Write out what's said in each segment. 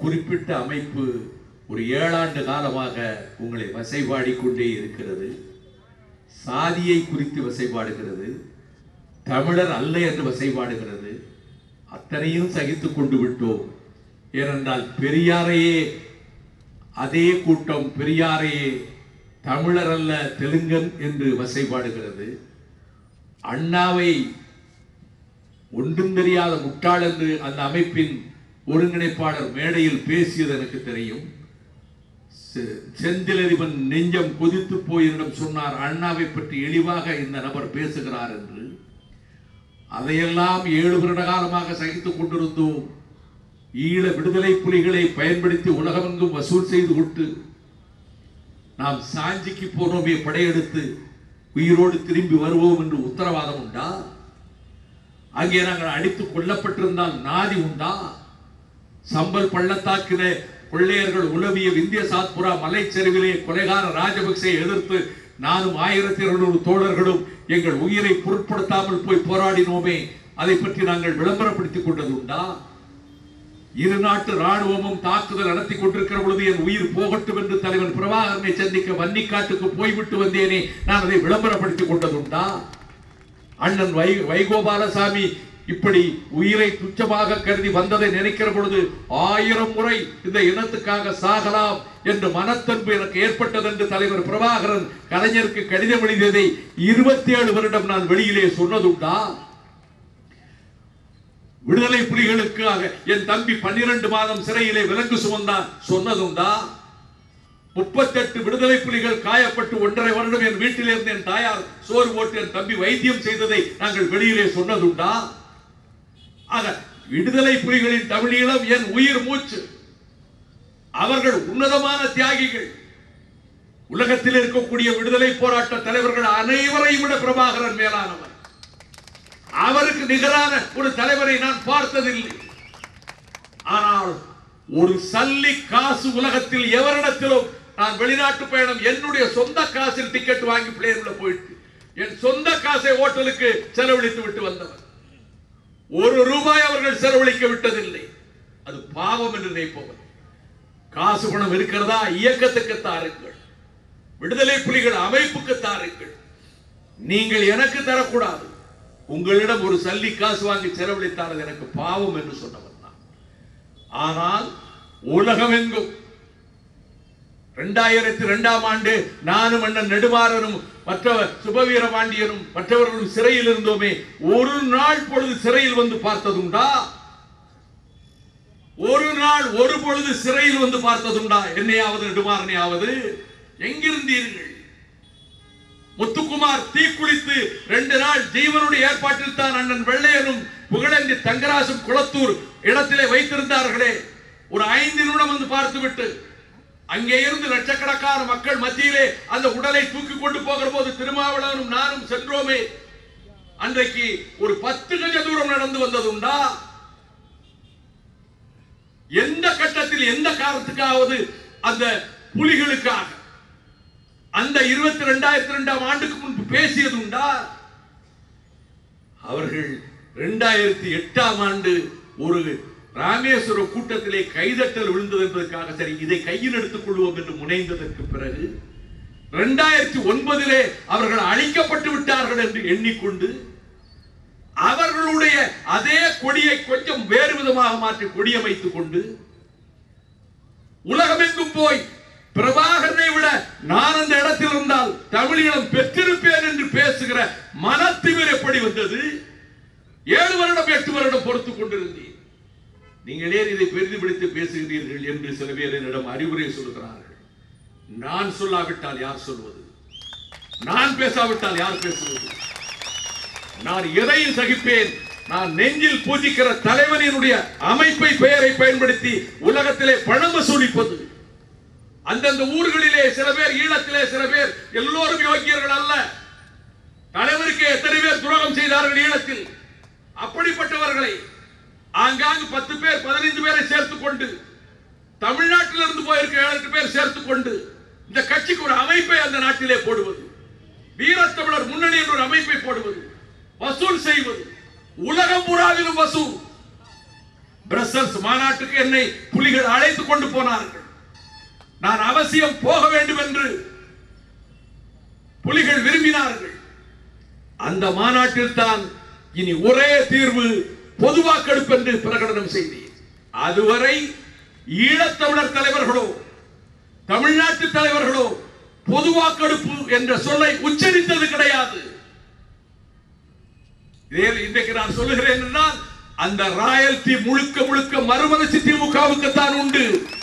குறிப்பிட்ட அமைப்பு ஒரு ஏழாண்டு காலமாக உங்களை வசைபாடிக் கொண்டே இருக்கிறது சாதியை குறித்து வசைபாடுகிறது தமிழர் அல்ல என்று வசைபாடுகிறது அத்தனையும் சகித்துக் கொண்டு விட்டோம் ஏனென்றால் பெரியாரையே அதே கூட்டம் பெரியாரையே தமிழர் அல்ல தெலுங்கன் என்று வசைபாடுகிறது அண்ணாவை ஒன்றும் தெரியாத முட்டாள் என்று அந்த அமைப்பின் ஒருங்கிணைப்பாளர் மேடையில் பேசியது எனக்கு தெரியும் செ- செந்திலதிபன் நெஞ்சம் கொதித்து போய் என்னிடம் சொன்னார் அண்ணாவை பற்றி இழிவாக இந்த நபர் பேசுகிறார் என்று அதையெல்லாம் ஏழு வருட காலமாக சகித்துக் கொண்டிருந்தோம் ஈழ விடுதலை புலிகளை பயன்படுத்தி உலகமெங்கும் வசூல் செய்து விட்டு நாம் சாஞ்சிக்கு போனோமே படையெடுத்து உயிரோடு திரும்பி வருவோம் என்று உத்தரவாதம் உண்டா அங்கே நாங்கள் அடித்து கொல்லப்பட்டிருந்தால் நாதி உண்டா சம்பல் பள்ளத்தாக்கிலே கொள்ளையர்கள் உலவிய விந்திய சாத்புரா மலைச்சரிவிலே கொலைகார ராஜபக்சே எதிர்த்து நானும் ஆயிரத்தி இருநூறு தோழர்களும் எங்கள் உயிரை பொருட்படுத்தாமல் போய் போராடினோமே அதை பற்றி நாங்கள் விளம்பரப்படுத்திக் கொண்டது உண்டா இரு நாட்டு ராணுவமும் தாக்குதல் நடத்தி கொண்டிருக்கிற பொழுது என் உயிர் போகட்டும் என்று தலைவன் பிரபாகரனை சந்திக்க வன்னிக்காட்டுக்கு போய்விட்டு வந்தேனே நான் அதை விளம்பரப்படுத்திக் கொண்டதுண்டா அண்ணன் வை வைகோபாலசாமி இப்படி உயிரை துச்சமாக கருதி வந்ததை நினைக்கிற பொழுது ஆயிரம் முறை இந்த இனத்துக்காக சாகலாம் என்ற மனத்தன்பு எனக்கு ஏற்பட்டது என்று தலைவர் பிரபாகரன் கலைஞருக்கு கடிதம் எழுதியதை இருபத்தி ஏழு வருடம் நான் வெளியிலே சொன்னதுண்டா விடுதலை புலிகளுக்காக என் தம்பி பன்னிரண்டு மாதம் சிறையிலே விலங்கு சுமந்தான் சொன்னதுண்டா முப்பத்தெட்டு விடுதலை புலிகள் காயப்பட்டு ஒன்றரை வருடம் என் வீட்டில் இருந்து என் தாயார் சோறு போட்டு என் தம்பி வைத்தியம் செய்ததை நாங்கள் வெளியிலே சொன்னதுண்டா ஆக விடுதலை புலிகளின் தமிழீழம் என் உயிர் மூச்சு அவர்கள் உன்னதமான தியாகிகள் உலகத்தில் இருக்கக்கூடிய விடுதலை போராட்ட தலைவர்கள் அனைவரையும் விட பிரபாகரன் மேலானவர் அவருக்கு நிகரான ஒரு தலைவரை நான் பார்த்ததில்லை ஆனால் ஒரு சல்லி காசு உலகத்தில் எவரிடத்திலும் நான் வெளிநாட்டு பயணம் என்னுடைய சொந்த காசில் டிக்கெட் வாங்கி பிளேன்ல போயிட்டு என் சொந்த காசை ஓட்டலுக்கு செலவழித்து விட்டு வந்தவர் ஒரு ரூபாய் அவர்கள் செலவழிக்க விட்டதில்லை அது பாவம் என்று நினைப்பவர் காசு பணம் இருக்கிறதா இயக்கத்துக்கு தாருங்கள் விடுதலை புலிகள் அமைப்புக்கு தாருங்கள் நீங்கள் எனக்கு தரக்கூடாது உங்களிடம் ஒரு சல்லி காசு வாங்கி செலவழித்தால் அது எனக்கு பாவம் என்று சொன்னவர் நான் ஆனால் உலகமெங்கும் இரண்டாயிரத்தி இரண்டாம் ஆண்டு நானும் அண்ணன் நெடுமாறனும் மற்ற சுபவீர பாண்டியனும் மற்றவர்களும் சிறையில் இருந்தோமே ஒரு நாள் பொழுது சிறையில் வந்து பார்த்ததுண்டா ஒரு நாள் ஒரு பொழுது சிறையில் வந்து பார்த்ததுண்டா என்னையாவது நெடுமாறனையாவது எங்கிருந்தீர்கள் முத்துக்குமார் தீக்குளித்து ரெண்டு நாள் ஜீவனுடைய ஏற்பாட்டில் தான் அண்ணன் வெள்ளையனும் புகழேந்தி தங்கராசும் குளத்தூர் இடத்திலே வைத்திருந்தார்களே ஒரு ஐந்து நிமிடம் வந்து பார்த்துவிட்டு அங்கே இருந்து லட்சக்கணக்கான மக்கள் மத்தியிலே அந்த உடலை தூக்கி கொண்டு போகிற போது திருமாவளவனும் நானும் சென்றோமே அன்றைக்கு ஒரு பத்து கஜ தூரம் நடந்து வந்ததுண்டா எந்த கட்டத்தில் எந்த காரணத்துக்காவது அந்த புலிகளுக்காக அந்த இருபத்தி ரெண்டாயிரத்தி ரெண்டாம் ஆண்டுக்கு முன்பு பேசியது உண்டா அவர்கள் இரண்டாயிரத்தி எட்டாம் ஆண்டு ஒரு ராமேஸ்வர கூட்டத்திலே கைதட்டல் விழுந்தது என்பதற்காக சரி இதை கையில் எடுத்துக் கொள்வோம் என்று முனைந்ததற்கு பிறகு இரண்டாயிரத்தி ஒன்பதிலே அவர்கள் அழிக்கப்பட்டு விட்டார்கள் என்று எண்ணிக்கொண்டு அவர்களுடைய அதே கொடியை கொஞ்சம் வேறு விதமாக மாற்றி கொடியமைத்துக் கொண்டு உலகமெங்கும் போய் பிரபாகரனை விட நான் அந்த இடத்தில் இருந்தால் தமிழீழம் பெற்றிருப்பேன் என்று பேசுகிற மனத்திமிர் எப்படி வந்தது ஏழு வருடம் எட்டு வருடம் பொறுத்துக் கொண்டிருந்தேன் நீங்கள் ஏன் இதை பெரிதுபிடித்து பேசுகிறீர்கள் என்று சில பேர் என்னிடம் அறிவுரை சொல்கிறார்கள் நான் சொல்லாவிட்டால் யார் சொல்வது நான் பேசாவிட்டால் யார் பேசுவது நான் எதையும் சகிப்பேன் நான் நெஞ்சில் பூஜிக்கிற தலைவனினுடைய அமைப்பை பெயரை பயன்படுத்தி உலகத்திலே பணம் வசூலிப்பது அந்தந்த ஊர்களிலே சில பேர் ஈழத்திலே சில பேர் எல்லோரும் யோக்கியர்கள் அல்ல தலைவருக்கு எத்தனை பேர் துரோகம் செய்தார்கள் ஈழத்தில் அப்படிப்பட்டவர்களை ஆங்காங்கு பத்து பேர் பதினைந்து பேரை சேர்த்துக் கொண்டு தமிழ்நாட்டில் இருந்து போயிருக்க ஏழு எட்டு பேர் சேர்த்துக் கொண்டு இந்த கட்சிக்கு ஒரு அமைப்பை அந்த நாட்டிலே போடுவது வீரத்தமிழர் முன்னணி என்ற ஒரு அமைப்பை போடுவது வசூல் செய்வது உலகம் பூராவிலும் வசூல் பிரசல்ஸ் மாநாட்டுக்கு என்னை புலிகள் அழைத்து கொண்டு போனார்கள் நான் அவசியம் போக வேண்டும் என்று புலிகள் விரும்பினார்கள் அந்த மாநாட்டில் தான் இனி ஒரே தீர்வு பொது வாக்கெடுப்பு என்று பிரகடனம் செய்தேன் அதுவரை ஈழத்தமிழர் தலைவர்களோ தமிழ்நாட்டு தலைவர்களோ பொது வாக்கெடுப்பு என்ற சொல்லை உச்சரித்தது கிடையாது இதே இன்றைக்கு நான் சொல்லுகிறேன் என்றால் அந்த ராயல்டி முழுக்க முழுக்க மறுமலர்ச்சி திமுகவுக்கு தான் உண்டு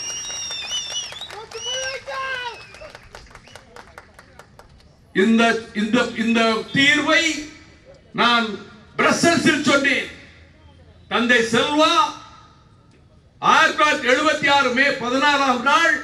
இந்த இந்த இந்த தீர்வை நான் பிரசல்ஸில் சொன்னேன் தந்தை செல்வா ஆயிரத்தி தொள்ளாயிரத்தி எழுபத்தி ஆறு மே பதினாறாம் நாள்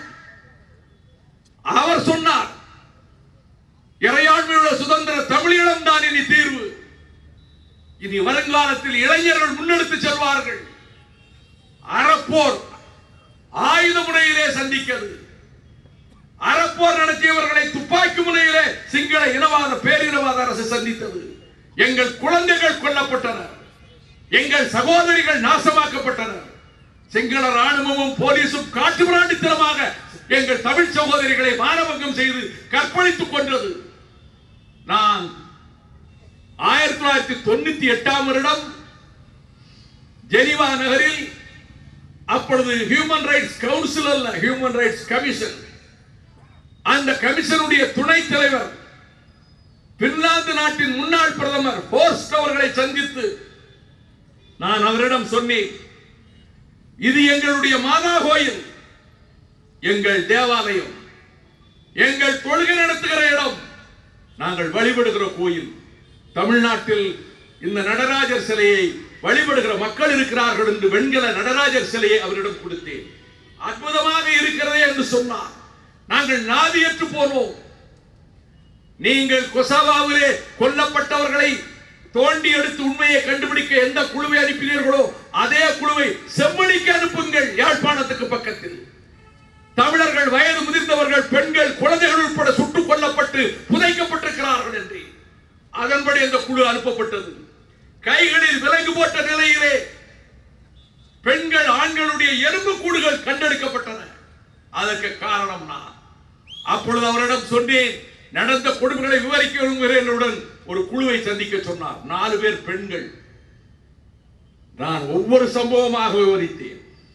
அவர் சொன்னார் இறையாண்மையுள்ள சுதந்திர தமிழீழம் தான் இனி தீர்வு இனி வருங்காலத்தில் இளைஞர்கள் முன்னெடுத்து செல்வார்கள் அறப்போர் ஆயுத முனையிலே சந்திக்கிறது அறப்போர் நடத்தியவர்களை துப்பாக்கி முனையிலே சிங்கள இனவாத பேரினவாத அரசு சந்தித்தது எங்கள் குழந்தைகள் கொல்லப்பட்டனர் எங்கள் சகோதரிகள் நாசமாக்கப்பட்டனர் சிங்கள ராணுவமும் போலீசும் காட்டுமிராண்டித்தனமாக எங்கள் தமிழ் சகோதரிகளை மானபங்கம் செய்து கற்பழித்துக் கொண்டது நான் ஆயிரத்தி தொள்ளாயிரத்தி தொண்ணூத்தி எட்டாம் வருடம் ஜெனிவா நகரில் அப்பொழுது ஹியூமன் ரைட்ஸ் கவுன்சில் அல்ல ஹியூமன் ரைட்ஸ் கமிஷன் அந்த கமிஷனுடைய துணைத் தலைவர் பின்லாந்து நாட்டின் முன்னாள் பிரதமர் ஹோர்ஸ்ட் அவர்களை சந்தித்து நான் அவரிடம் சொன்னேன் இது எங்களுடைய மாதா கோயில் எங்கள் தேவாலயம் எங்கள் தொழுகை நடத்துகிற இடம் நாங்கள் வழிபடுகிற கோயில் தமிழ்நாட்டில் இந்த நடராஜர் சிலையை வழிபடுகிற மக்கள் இருக்கிறார்கள் என்று வெண்கல நடராஜர் சிலையை அவரிடம் கொடுத்தேன் அற்புதமாக இருக்கிறதே என்று சொன்னார் நாங்கள் நாதியற்று போனோம் நீங்கள் கொசாவாவிலே கொல்லப்பட்டவர்களை தோண்டி எடுத்து உண்மையை கண்டுபிடிக்க எந்த குழுவை அனுப்பினீர்களோ அதே குழுவை செம்மணிக்கு அனுப்புங்கள் யாழ்ப்பாணத்துக்கு பக்கத்தில் தமிழர்கள் வயது முதிர்ந்தவர்கள் பெண்கள் குழந்தைகள் உட்பட சுட்டுக் கொல்லப்பட்டு புதைக்கப்பட்டிருக்கிறார்கள் என்று அதன்படி அந்த குழு அனுப்பப்பட்டது கைகளில் விலங்கு போட்ட நிலையிலே பெண்கள் ஆண்களுடைய எலும்பு கூடுகள் கண்டெடுக்கப்பட்டன அதற்கு காரணம் நான் அப்பொழுது அவரிடம் சொன்னேன் நடந்த கொடுமைகளை விவரிக்க விரும்புகிறேன் ஒரு குழுவை சந்திக்க சொன்னார் நாலு பேர் பெண்கள் நான் ஒவ்வொரு சம்பவமாக விவரித்தேன்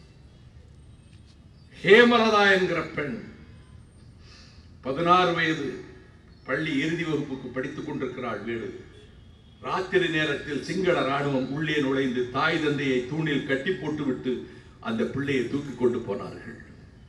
ஹேமலதா என்கிற பெண் பதினாறு வயது பள்ளி இறுதி வகுப்புக்கு படித்துக் கொண்டிருக்கிறாள் வீடு ராத்திரி நேரத்தில் சிங்கள ராணுவம் உள்ளே நுழைந்து தாய் தந்தையை தூணில் கட்டி போட்டுவிட்டு அந்த பிள்ளையை தூக்கி கொண்டு போனார்கள்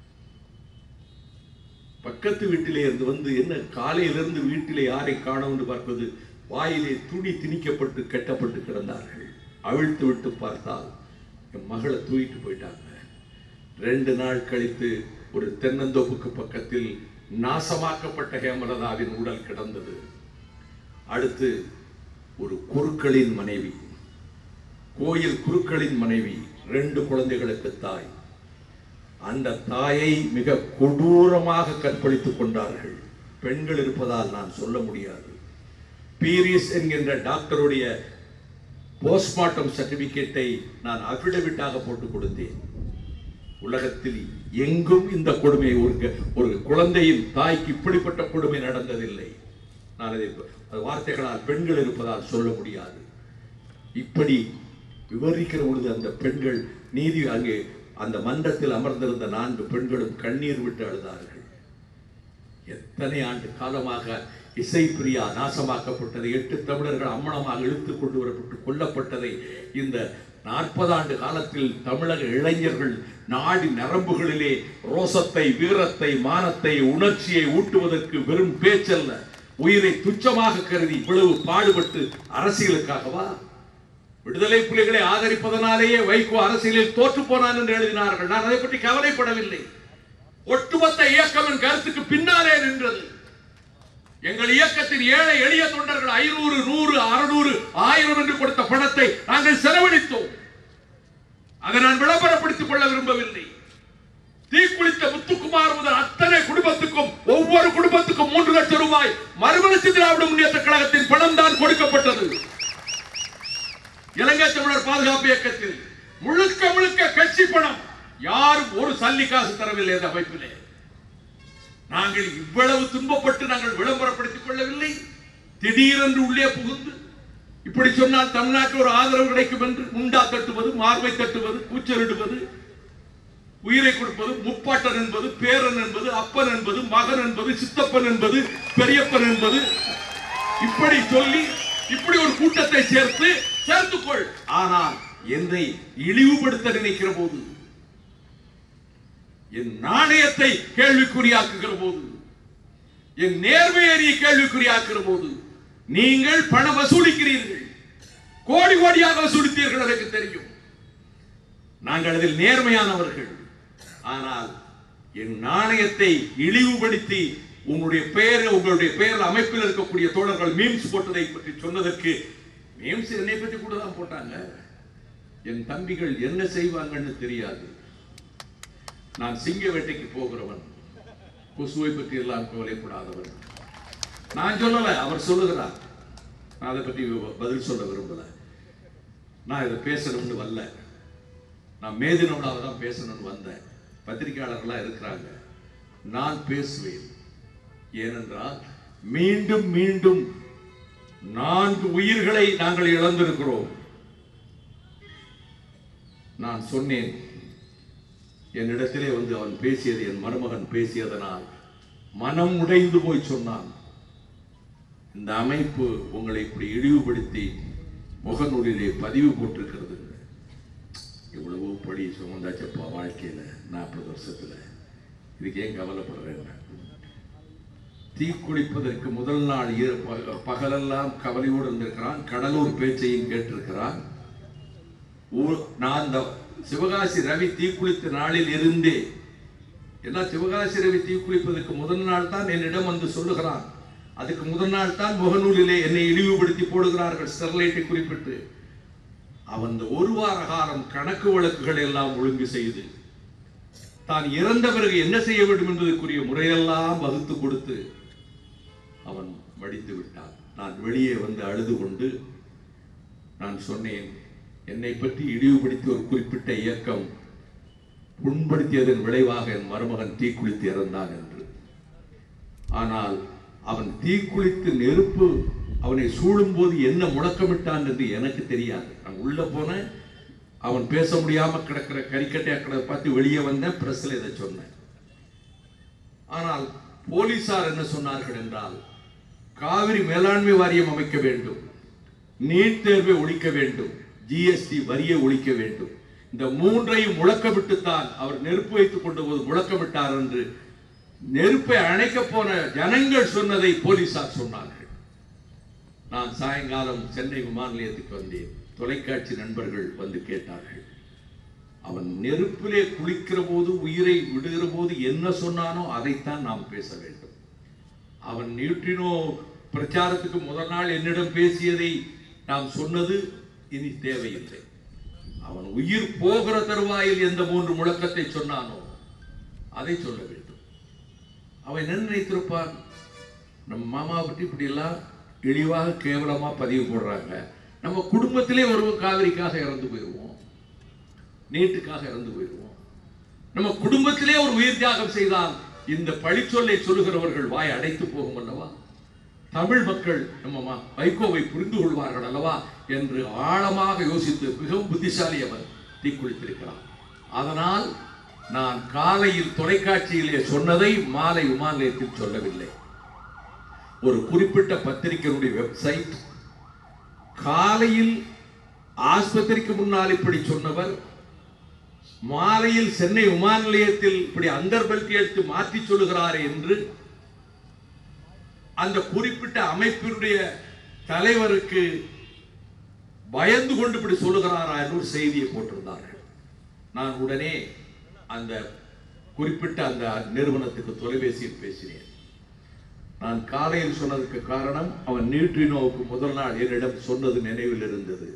பக்கத்து வீட்டிலே இருந்து வந்து என்ன காலையிலிருந்து வீட்டிலே யாரை காணோம் என்று பார்ப்பது வாயிலே துணி திணிக்கப்பட்டு கட்டப்பட்டு கிடந்தார்கள் அவிழ்த்து விட்டு பார்த்தால் என் மகளை தூக்கிட்டு போயிட்டாங்க ரெண்டு நாள் கழித்து ஒரு தென்னந்தோப்புக்கு பக்கத்தில் நாசமாக்கப்பட்ட ஹேமலதாவின் உடல் கிடந்தது அடுத்து ஒரு குருக்களின் மனைவி கோயில் குருக்களின் மனைவி ரெண்டு குழந்தைகளுக்கு தாய் அந்த தாயை மிக கொடூரமாக கற்பழித்துக் கொண்டார்கள் பெண்கள் இருப்பதால் நான் சொல்ல முடியாது பீரிஸ் என்கின்ற டாக்டருடைய போஸ்ட்மார்ட்டம் சர்டிபிகேட்டை நான் அபிடவிட்டாக போட்டு கொடுத்தேன் உலகத்தில் எங்கும் இந்த கொடுமை ஒரு க- ஒரு குழந்தையின் தாய்க்கு இப்படிப்பட்ட கொடுமை நடந்ததில்லை நான் அதை அது வார்த்தைகளால் பெண்கள் இருப்பதால் சொல்ல முடியாது இப்படி விவரிக்கிற பொழுது அந்த பெண்கள் நீதி அங்கே அந்த மன்றத்தில் அமர்ந்திருந்த நான்கு பெண்களும் கண்ணீர் விட்டு அழுதார்கள் எத்தனை ஆண்டு காலமாக இசைப்பிரியா நாசமாக்கப்பட்டதை எட்டு தமிழர்கள் அம்மனமாக இழுத்து கொண்டு வரப்பட்டு கொல்லப்பட்டதை இந்த நாற்பது ஆண்டு காலத்தில் தமிழக இளைஞர்கள் நாடி நரம்புகளிலே ரோசத்தை வீரத்தை மானத்தை உணர்ச்சியை ஊட்டுவதற்கு வெறும் பேச்சல்ல உயிரை துச்சமாக கருதி இவ்வளவு பாடுபட்டு அரசியலுக்காகவா விடுதலை புலிகளை ஆதரிப்பதனாலேயே வைகோ அரசியலில் தோற்று போனான் என்று எழுதினார்கள் நான் அதை பற்றி கவலைப்படவில்லை ஒட்டுமொத்த இயக்கமின் கருத்துக்கு பின்னாலே நின்றது எங்கள் இயக்கத்தின் ஏழை எளிய தொண்டர்கள் ஐநூறு நூறு அறுநூறு ஆயிரம் என்று கொடுத்த பணத்தை நாங்கள் செலவழித்தோம் அதை நான் விளம்பரப்படுத்திக் கொள்ள விரும்பவில்லை தீக்குளித்த முத்துக்குமார் முதல் அத்தனை குடும்பத்துக்கும் ஒவ்வொரு குடும்பத்துக்கும் மூன்று லட்சம் ரூபாய் மறுமலர்ச்சி திராவிட முன்னேற்ற கழகத்தின் பணம் தான் கொடுக்கப்பட்டது இலங்கை தமிழர் பாதுகாப்பு இயக்கத்தில் முழுக்க முழுக்க கட்சி பணம் யாரும் ஒரு சல்லி காசு தரவில்லை அந்த அமைப்பிலே நாங்கள் இவ்வளவு துன்பப்பட்டு நாங்கள் விளம்பரப்படுத்திக் கொள்ளவில்லை திடீரென்று உள்ளே புகுந்து இப்படி சொன்னால் தமிழ்நாட்டில் ஒரு ஆதரவு கிடைக்கும் என்று முண்டா தட்டுவது மார்பை தட்டுவது கூச்சலிடுவது உயிரை கொடுப்பது முப்பாட்டன் என்பது பேரன் என்பது அப்பன் என்பது மகன் என்பது சித்தப்பன் என்பது பெரியப்பன் என்பது இப்படி சொல்லி இப்படி ஒரு கூட்டத்தை சேர்த்து சேர்த்துக்கொள் ஆனால் என்னை இழிவுபடுத்த நினைக்கிற போது என் நாணயத்தை கேள்விக்குறியாக்குகிற போது என் நேர்மையை கேள்விக்குறியாக்குகிற போது நீங்கள் பணம் வசூலிக்கிறீர்கள் கோடி கோடியாக வசூலித்தீர்கள் எனக்கு தெரியும் நாங்கள் அதில் நேர்மையானவர்கள் ஆனால் என் நாணயத்தை இழிவுபடுத்தி உங்களுடைய பெயர் உங்களுடைய பெயர் அமைப்பில் இருக்கக்கூடிய தோழர்கள் மீம்ஸ் போட்டதை பற்றி சொன்னதற்கு மீம்ஸ் என்னை பற்றி கூட தான் போட்டாங்க என் தம்பிகள் என்ன செய்வாங்கன்னு தெரியாது நான் சிங்க வேட்டைக்கு போகிறவன் கொசுவை பற்றி எல்லாம் கவலைப்படாதவன் நான் சொல்லல அவர் சொல்லுகிறார் நான் அதை பற்றி பதில் சொல்ல விரும்பல நான் இதை பேசணும்னு வரல நான் மேதினோடாக தான் பேசணும்னு வந்தேன் பத்திரிகையாளர்களாக இருக்கிறாங்க நான் பேசுவேன் ஏனென்றால் மீண்டும் மீண்டும் நான்கு உயிர்களை நாங்கள் இழந்திருக்கிறோம் நான் சொன்னேன் என்னிடத்திலே வந்து அவன் பேசியது என் மருமகன் பேசியதனால் மனம் உடைந்து போய் சொன்னான் இந்த அமைப்பு உங்களை இப்படி இழிவுபடுத்தி முகநூலிலே பதிவு போட்டிருக்கிறது இவ்வளவோ படி சுமந்தாச்சப்பா வாழ்க்கையில நாற்பது வருஷத்துல இதுக்கு ஏன் கவலைப்படுறேன் தீக்குளிப்பதற்கு முதல் நாள் இர- ப- பகலெல்லாம் கவலையோடு இருந்திருக்கிறான் கடலூர் பேச்சையும் கேட்டிருக்கிறான் ஊ- நான் இந்த சிவகாசி ரவி தீக்குளித்த நாளில் இருந்தே ஏன்னா சிவகாசி ரவி தீக்குளிப்பதற்கு முதல் நாள் தான் என்னிடம் வந்து சொல்லுகிறான் அதுக்கு முதல் நாள் தான் முகநூலிலே என்னை இழிவுபடுத்தி போடுகிறார்கள் ஸ்டெர்லைட்டை குறிப்பிட்டு அவன் இந்த ஒரு வார காலம் கணக்கு வழக்குகள் எல்லாம் ஒழுங்கு செய்து தான் இறந்த பிறகு என்ன செய்ய வேண்டும் என்பதற்குரிய முறையெல்லாம் வகுத்து கொடுத்து அவன் மடித்து விட்டான் நான் வெளியே வந்து அழுது கொண்டு நான் சொன்னேன் என்னை பற்றி இழிவுபடுத்தி ஒரு குறிப்பிட்ட இயக்கம் புண்படுத்தியதன் விளைவாக என் மருமகன் தீக்குளித்து இறந்தான் என்று ஆனால் அவன் தீக்குளித்து நெருப்பு அவனை சூழும்போது என்ன முழக்கமிட்டான் என்று எனக்கு தெரியாது நான் உள்ள போனேன் அவன் பேச முடியாம கிடக்கிற கறிக்கட்டை அக்கடை பார்த்து வெளியே வந்தேன் பிரஸ்ல இதை சொன்னேன் ஆனால் போலீசார் என்ன சொன்னார்கள் என்றால் காவிரி மேலாண்மை வாரியம் அமைக்க வேண்டும் நீட் தேர்வை ஒழிக்க வேண்டும் ஜிஎஸ்டி வரியை ஒழிக்க வேண்டும் இந்த மூன்றையும் முழக்கமிட்டுத்தான் அவர் நெருப்பு வைத்துக் கொண்ட போது முழக்கமிட்டார் என்று நெருப்பை அணைக்க போன ஜனங்கள் சொன்னதை போலீசார் சொன்னார்கள் நான் சாயங்காலம் சென்னை விமான நிலையத்துக்கு வந்தேன் தொலைக்காட்சி நண்பர்கள் வந்து கேட்டார்கள் அவன் நெருப்பிலே குளிக்கிற போது உயிரை விடுகிற போது என்ன சொன்னானோ அதைத்தான் நாம் பேச வேண்டும் அவன் நியூட்ரினோ பிரச்சாரத்துக்கு முதல் நாள் என்னிடம் பேசியதை நாம் சொன்னது இனி தேவையில்லை அவன் உயிர் போகிற தருவாயில் எந்த மூன்று முழக்கத்தை சொன்னானோ அதை சொல்ல வேண்டும் அவன் என்ன நினைத்திருப்பான் நம்ம மாமா பற்றி இப்படி எல்லாம் இழிவாக கேவலமா பதிவு போடுறாங்க நம்ம குடும்பத்திலே ஒருவன் காவிரிக்காக இறந்து போயிடுவோம் நீட்டுக்காக இறந்து போயிடுவோம் நம்ம குடும்பத்திலே ஒரு உயிர் தியாகம் செய்தால் இந்த பழிச்சொல்லை சொல்லுகிறவர்கள் வாய் அடைத்து போகும் அல்லவா தமிழ் மக்கள் நம்ம மா- வைகோவை புரிந்து கொள்வார்கள் அல்லவா என்று ஆழமாக யோசித்து மிகவும் புத்திசாலி அவர் தீக்குளித்திருக்கிறார் அதனால் நான் காலையில் தொலைக்காட்சியிலே சொன்னதை மாலை விமான நிலையத்தில் சொல்லவில்லை ஒரு குறிப்பிட்ட பத்திரிகையினுடைய வெப்சைட் காலையில் ஆஸ்பத்திரிக்கு முன்னால் இப்படி சொன்னவர் மாலையில் சென்னை விமான நிலையத்தில் இப்படி அந்தர்பல்தி எடுத்து மாற்றி சொல்லுகிறார் என்று அந்த குறிப்பிட்ட அமைப்பினுடைய தலைவருக்கு பயந்து கொண்டு இப்படி சொல்லுகிறாரா என்று ஒரு செய்தியை போட்டிருந்தார்கள் நான் உடனே அந்த குறிப்பிட்ட அந்த நிறுவனத்துக்கு தொலைபேசியில் பேசினேன் நான் காலையில் சொன்னதுக்கு காரணம் அவன் நியூட்ரினோவுக்கு முதல் நாள் என்னிடம் சொன்னது நினைவில் இருந்தது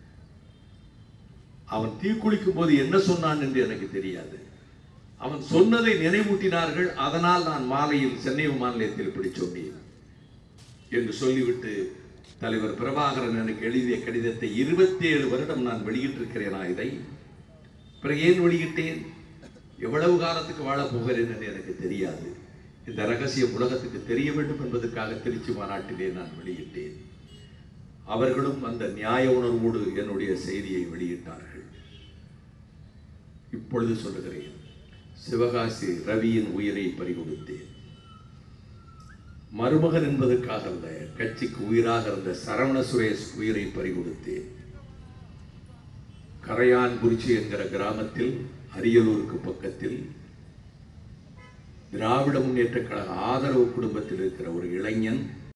அவன் தீக்குளிக்கும் போது என்ன சொன்னான் என்று எனக்கு தெரியாது அவன் சொன்னதை நினைவூட்டினார்கள் அதனால் நான் மாலையில் சென்னை விமான நிலையத்தில் இப்படி சொன்னேன் என்று சொல்லிவிட்டு தலைவர் பிரபாகரன் எனக்கு எழுதிய கடிதத்தை இருபத்தி ஏழு வருடம் நான் வெளியிட்டிருக்கிறேனா இதை பிறகு ஏன் வெளியிட்டேன் எவ்வளவு காலத்துக்கு வாழப் போகிறேன் என்று எனக்கு தெரியாது இந்த ரகசியம் உலகத்துக்கு தெரிய வேண்டும் என்பதற்காக திருச்சி மாநாட்டிலே நான் வெளியிட்டேன் அவர்களும் அந்த நியாய உணர்வோடு என்னுடைய செய்தியை வெளியிட்டார்கள் இப்பொழுது சொல்லுகிறேன் சிவகாசி ரவியின் உயிரை பறிகொடுத்தேன் மருமகன் என்பதற்காக அல்ல கட்சிக்கு உயிராக இருந்த சரவண சுரேஷ் உயிரை பறிகொடுத்தேன் கரையான்குறிச்சி என்கிற கிராமத்தில் அரியலூருக்கு பக்கத்தில் திராவிட முன்னேற்ற கழக ஆதரவு குடும்பத்தில் இருக்கிற ஒரு இளைஞன்